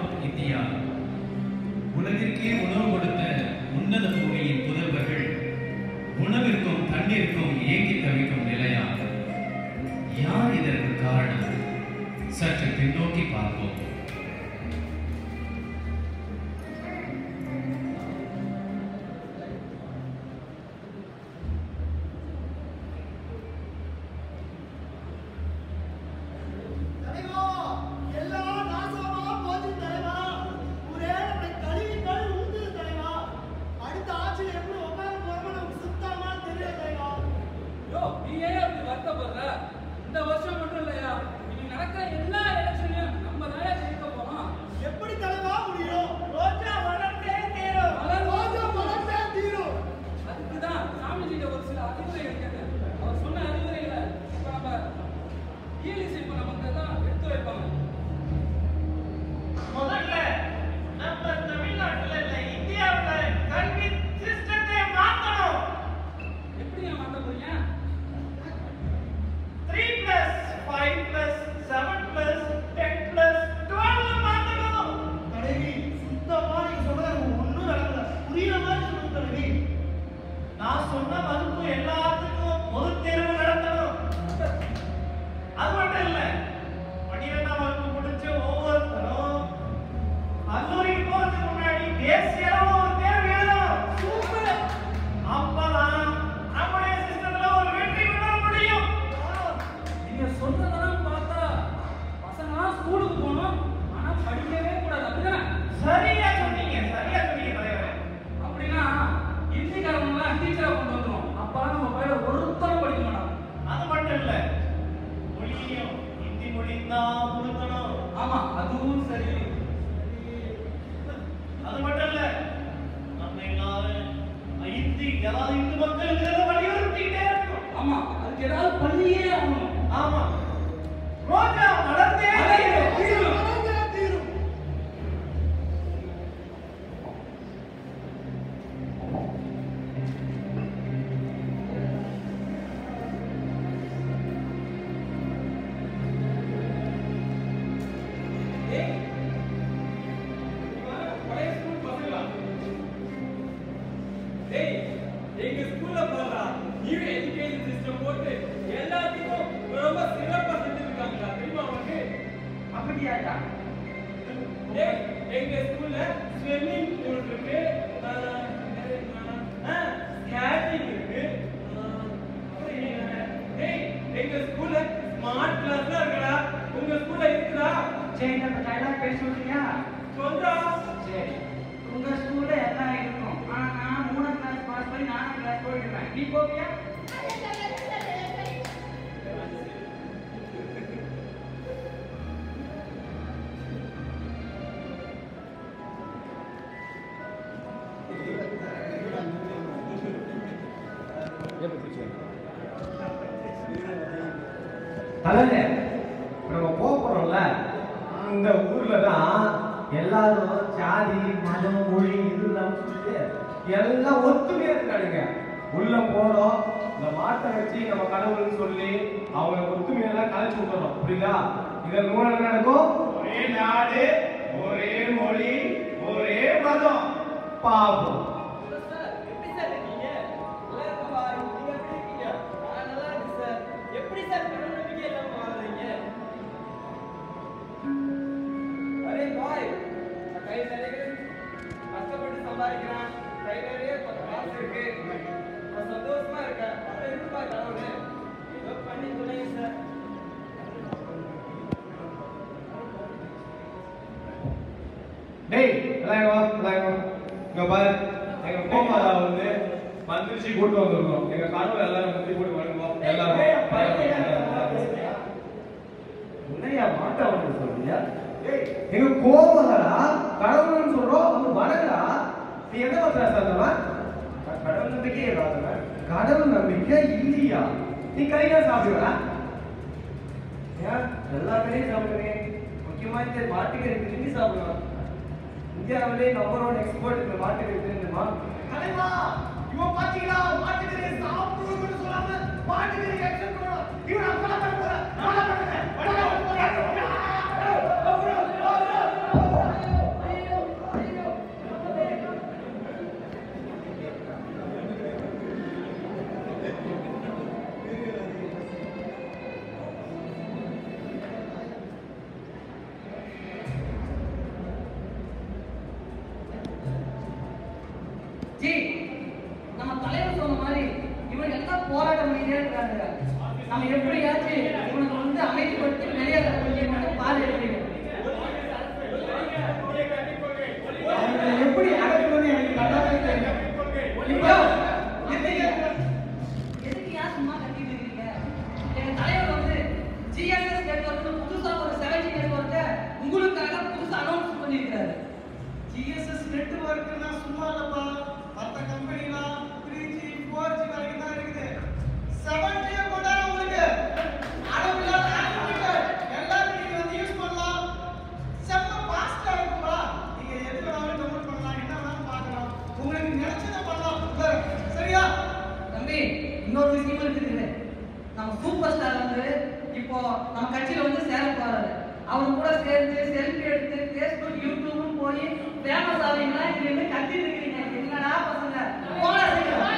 India உலகிற்கே உணவு கொடுத்த உன்னத பூமியின் புதல்வர்கள் உணவிற்கும் தண்ணீருக்கும் ஏங்கி தவிக்கும் நிலையா யார் இதற்கு காரணம் சற்று பின்னோக்கி பார்ப்போம் தலைவா எல்லாம் நாசமா போச்சு தலைவா ஒரே நம்மளை கழுவிகள் ஊத்துது தலைவா அடுத்த ஆட்சியில் எப்படி உட்கார போறோமோ நமக்கு சுத்தமா தெரியல தலைவா யோ, நீ ஏன் அப்படி வருத்தப்படுற? இந்த வருஷம் மட்டும் இல்லையா? இனி நடக்கிற எல்லா எலெக்ஷன்லயும் நம்ம தானே ஜெயிக்க போறோம். எப்படி தலைவா முடியும் ரோஜா வளர்ந்தே தீரும் வளரும். ரோஜா வளர்ந்தே தீரும் அதுக்குதான் சாமிஜிட்ட ஒரு சில அறிவுரைகள் கேட்டேன். அவர் சொன்ன அறிவுரைகளை இப்ப நம்ம ஈலிஸ் இப்ப நமக்கு தான் எடுத்து வைப்பாங்க. முதல்ல நம்ம தமிழ்நாட்டுல இல்ல இந்தியாவுல கல்வி சிஸ்டத்தை மாத்தணும் எப்படிங்க மாத்த போறீங்க? Three plus five plus seven plus ten plus twelve மாத்தணும் தலைவி சுத்தமா நீங்க சொல்றது எனக்கு ஒண்ணும் நடக்கல புரியுற மாதிரி சொல்லுங்க தலைவி நான் சொன்ன வகுப்பு எல்லாத்துக்கும் பொது தேர்வு நடத்தணும் அது மட்டும் இல்ல பன்னிரெண்டாம் வகுப்பு முடிச்ச ஒவ்வொருத்தரும் கல்லூரிக்கு போறதுக்கு முன்னாடி தேசிய அளவுல ஒரு தேர்வு எழுதணும் சூப்பர் அப்பதான் நம்முடைய சிஸ்டத்துல ஒரு வெற்றி பெற முடியும் நீங்க சொல்றதெல்லாம் பார்த்தா பசங்கலாம் ஸ்கூலுக்கு போகணும் ஆனா படிக்கவே கூடாது அப்படிதானே சரியா சொன்னீங்க சரியா சொன்னீங்க தலைவரே அப்படின்னா ஹிந்திக்காரங்களாம் டீச்சரா கொண்டு வந்துரும் அப்பதான் நம்ம பையன் ஒருத்தரும் படிக்க மாட்டான் அது மட்டும் இல்ல மொழியும் ஹிந்தி மொழியும் தான் புதுக்கணும் ஆமா அதுவும் சரி அது மட்டும் இல்ல நம்ம எல்லாரும் ஹிந்தி அதாவது இந்து மக்களுக்கு இதை வலியுறுத்திக்கிட்டே இருக்கணும் ஆமா அதுக்கு ஏதாவது பண்ணியே ஆகணும் ஆமா ரோஜா மலர்ந்தே தீரும். தீரும். வளர்ந்தே தீரும் ஏய், இவன் பழைய ஸ்கூல் பசங்களா? டேய், எங்க ஸ்கூல்ல பாருடா, new education system போட்டு எல்லாத்துக்கும் ரொம்ப சிறப்பா செஞ்சிருக்காங்கடா, தெரியுமா உனக்கு? அப்படியாடா டேய், எங்க ஸ்கூல்ல ஸ்விம்மிங் பூல் இருக்கு ஸ்கேட்டிங் இருக்கு ஆஹ், அப்புறம் என்ன? டேய், எங்க ஸ்கூல்ல ஸ்மார்ட் கிளாஸ்லாம் இருக்குடா உங்க ஸ்கூல்ல இருக்குதா சரி நம்ம டைலாக் பேச சொல்றியா சொல்றா சரி உங்க ஸ்கூல்ல எல்லாம் இருக்கும் ஆனா நான் மூணாம் கிளாஸ் பாஸ் பண்ணி நாலாம் கிளாஸ் போயிடுவேன் நீ போவியா தலைவர் நம்ம போக போறோம்ல அந்த ஊர்ல தான் எல்லாரும் ஜாதி மதம் மொழி இது இல்லாம சொல்லிட்டு எல்லாம் ஒத்துமையா இருக்கானுங்க உள்ள போறோம் இந்த மாட்டை வச்சு நம்ம கடவுள்னு சொல்லி அவங்க ஒத்துமையெல்லாம் கலைச்சு விட்டுறோம் புரியுதா இதன் மூலம் என்ன நடக்கும் ஒரே நாடு ஒரே மொழி ஒரே மதம் பாவம் சார் எப்படி சார் இருக்கீங்க நல்லா இருக்கா நீங்க எப்படி இருக்கீங்க நான் நல்லா இருக்கேன் சார் எப்படி சார் கடவுள் நம்பிக்கை இல்லாம வாழ்றீங்க அரே பாய் நான் கை நிறைய கஷ்டப்பட்டு சம்பாதிக்கிறேன் கை நிறைய கொஞ்சம் காசு இருக்கு நான் சந்தோஷமா இருக்கேன் அப்புறம் இருக்குப்பா கடவுள் ஏதோ பண்ணி துணைங்க சார் டேய் எல்லாம் இங்க வா எல்லாம் இங்க வா இங்க பாரு எங்க கோமாதா வந்து மந்திரிச்சு கூட்டு வந்திருக்கோம் எங்க கடவுள் எல்லாரும் மந்திரி கூட்டு வணங்குவோம் எல்லாரும் உன்னையா மாட்டா வந்து சொல்றியா எங்க கோமாதாடா கடவுள்னு சொல்றோம் வந்து வணங்குடா நீ என்ன பண்ற சார் கடவுள் நம்பிக்கையே இல்லாதவன் கடவுள் நம்பிக்கை இல்லையா நீ கறியா சாப்பிடுவா ஏன் எல்லா கடையும் சாப்பிடுவேன் முக்கியமா இந்த மாட்டுக்கறி விரும்பி சாப்பிடுவேன் இந்தியாவிலே நம்பர் ஒன் எக்ஸ்போர்ட் இந்த மாட்டுக்கறி தெரியுமா தலைவா இவன் பாத்தீங்களா மாட்டுக்கறி சாப்பிடுவோம்னு சொல்லாம மாட்டுக்கறி எக்ஸன் பண்ணணும் இவன் நான் கொலை பண்ண போறேன் கொலை பண்ணுங்க கொலை பண்ண போறேன் ஜி நம்ம தலைவர் சொன்ன மாதிரி இவங்க எல்லாம் போராட்டம் பண்ணிட்டே இருக்காங்க நம்ம எப்படியாச்சும் இவனுக்கு வந்து அமைதிப்படுத்தி வெளியேற முடியும் பாரு எப்படி அவங்களை எப்படி அடக்குறது எனக்கு நல்லாவே தெரியும் ஐயோ, எதுக்கு எதுக்கு ஏன் சும்மா கத்திட்டு இருக்கீங்க எங்க தலைவர் வந்து ஜிஎஸ்எஸ் நெட்வொர்க்னு புதுசா ஒரு செவன்டி நெட்வொர்க்கை உங்களுக்காக புதுசா அனௌன்ஸ் பண்ணியிருக்காரு ஜிஎஸ்எஸ் நெட்வொர்க்னா சும்மா இல்லப்பா மற்ற கம்பெனிலாம் த்ரீ ஜி ஃபோர் ஜி வரைக்கும் தான் இருக்குது செவன் ஜி கூட உங்களுக்கு அளவில்லாத unlimited. எல்லாரும் நீங்க வந்து யூஸ் பண்ணலாம் செம்ம ஃபாஸ்டா இருக்கும்பா நீங்க எது வேணாலும் டவுன்லோட் பண்ணலாம் என்ன வேணாலும் பார்க்கலாம் உங்களுக்கு நினைச்சதை பண்ணலாம் உள்ள. சரியா தம்பி இன்னொரு விஷயம் இருக்குது நம்ம சூப்பர் ஸ்டார் வந்து இப்போ நம்ம கட்சியில வந்து சேர போறாரு அவர் கூட சேர்ந்து செல்ஃபி எடுத்து ஃபேஸ்புக் யூடியூப்னு போய் ஃபேமஸ் ஆவீங்களா இது என்ன கத்திட்டு இருக்கீங்க என்னடா பசங்க போடா சீக்கிரம்.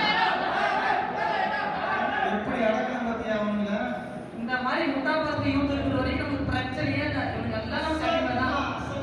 எப்படி அடக்கலாம் பார்த்தியா அவங்கள இந்த மாதிரி முட்டா பசங்க யூத் இருக்கிற வரைக்கும் நமக்கு பிரச்சனையே இல்லை இவங்க எல்லாம் நம்ம கட்சியில தான்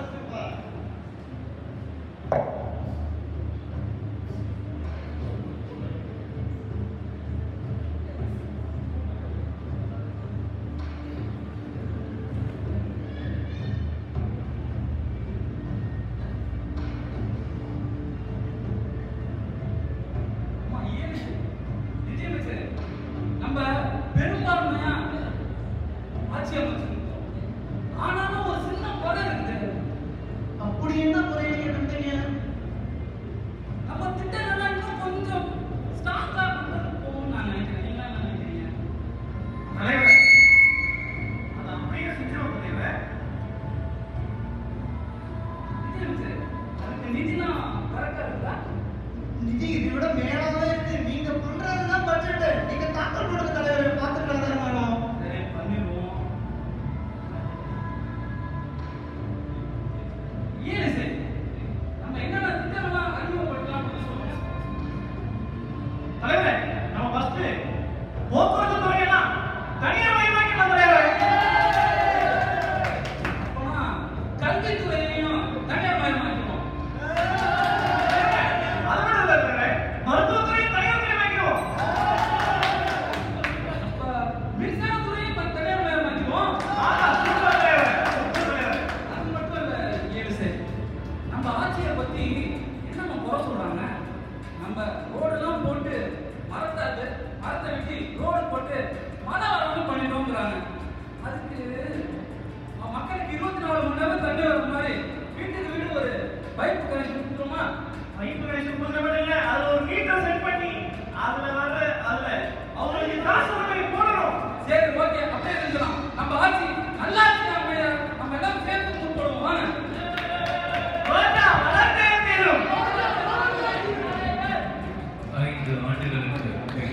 அம்மா, ஏன் நிதியமைச்சர், நம்ம பெரும்பான்மையா ஆட்சி அமைச்சிருக்கோம். ஆனாலும் ஒரு சின்ன குறை இருக்குது. அப்படி என்ன குறையில கண்டீங்க நம்ம திட்டங்கள்லாம் இன்னும் கொஞ்சம் ஸ்ட்ராங்கா கொண்டு போகணும்னு நான் நினைக்கிறேன். நீங்க என்ன நினைக்கிறீங்க? தலைவர் அது அப்படியே செஞ்சிருவோம் தலைவர் நிதியமைச்சர், அதுக்கு நிதிலாம் correct ஆ இருக்குதா? நிதி இதை விட மேலாவே இருக்கு நீங்க பண்றதுதான் பட்ஜெட் நீங்க தாக்கல் கொடுங்க தலைவர் பாத்துக்கலாம் தான் வேணும் சரி, பண்ணிடுவோம். ஏன் சரி? நம்ம என்னென்ன திட்டங்கள்லாம் அறிமுகப்படுத்தலாம்னு கொஞ்சம் சொல்லுங்க. தலைவர் நம்ம ஃபர்ஸ்ட் போக்குவரத்து துறையெல்லாம் தனியார் மயமாக்கலாம் தலைவர் அப்போனா கல்வித்துறையையும் தனியார் மயமாக்கிடுவோம். அது மட்டும் இல்ல தலைவர் மருத்துவத்துறையும் தனியார் மயமாக்கிறோம் அப்ப மின்சாரத்துறையும் இப்ப தனியார் மயமாக்கிடுவோம். ஆஹா சூப்பர் தலைவர் சூப்பர் தலைவர் அது மட்டும் இல்ல, ஏழு சரி. நம்ம ஆட்சியை பத்தி என்னம்மா குறை சொல்றாங்க நம்ம ரோடெல்லாம் போட்டு மரத்தை மரத்தை வெட்டி ரோடு போட்டு மழை வராமல் பண்ணிட்டோங்கிறாங்க அதுக்கு ம- மக்களுக்கு இருபத்தி நாலு மணி நேரம் தண்ணி வர மாதிரி வீட்டுக்கு வீடு ஒரு பைப் கனெக்ஷன் கொடுத்துருமா பைப்பு கனெக்ஷன் கொடுக்க மட்டும் இல்ல அதுல ஒரு மீட்டர் செட் பண்ணி அதுல வர அதுல அவங்களுக்கு காசு கொடுத்து போடணும் சரி ஓகே அப்படியே செஞ்சிடலாம் நம்ம ஆட்சி நல்லா ஆட்சி நம்ம நம்ம எல்லாம் சேர்த்து முற்படுவோம் வாங்க ரோஜா வளர்ந்தே தீரும் ஐந்து ஆண்டுகளுக்கு பிறகு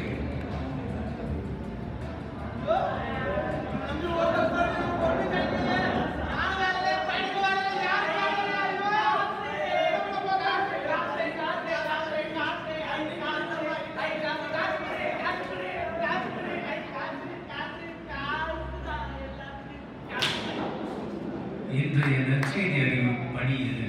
இன்றைய நற்செய்தி அறிவு பணி இது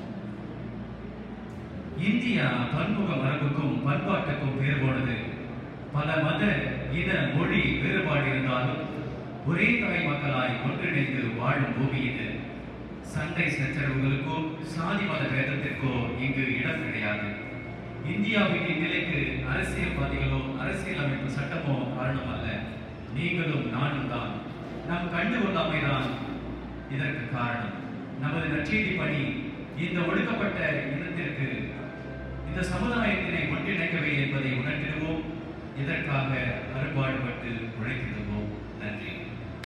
இந்தியா பன்முக மரபுக்கும் பண்பாட்டுக்கும் பேர் போனது பல மத இன மொழி வேறுபாடு இருந்தாலும் ஒரே தாய் மக்களாய் ஒன்றிணைந்து வாழும் பூமி இது சண்டை சச்சரவுகளுக்கோ சாதி மத பேதத்திற்கோ இங்கு இடம் கிடையாது இந்தியாவின் இந்நிலைக்கு அரசியல்வாதிகளோ அரசியலமைப்பு சட்டமோ காரணம் அல்ல நீங்களும் நானும் தான் நம் கண்டு கொள்ளாமைதான் இதற்கு காரணம் நமது நற்செய்தி பணி இந்த ஒடுக்கப்பட்ட இனத்திற்கு இந்த சமுதாயத்தினை ஒன்றிணைக்கவே என்பதை உணர்த்திடுவோம் இதற்காக அரும்பாடுபட்டு உழைத்திடுவோம் நன்றி